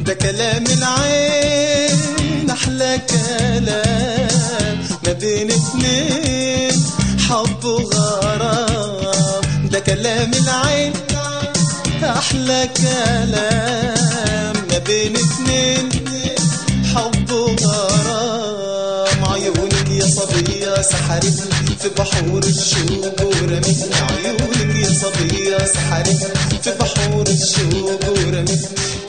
ده كلام العين احلى كلام ما بين اتنين حب وغرام ده كلام العين احلى كلام ما بين اتنين حب وغرام عيونك يا صبية سحرتني في بحور الشوق ورمتني عيونك يا صبية سحرتني في بحور الشوق ورمتني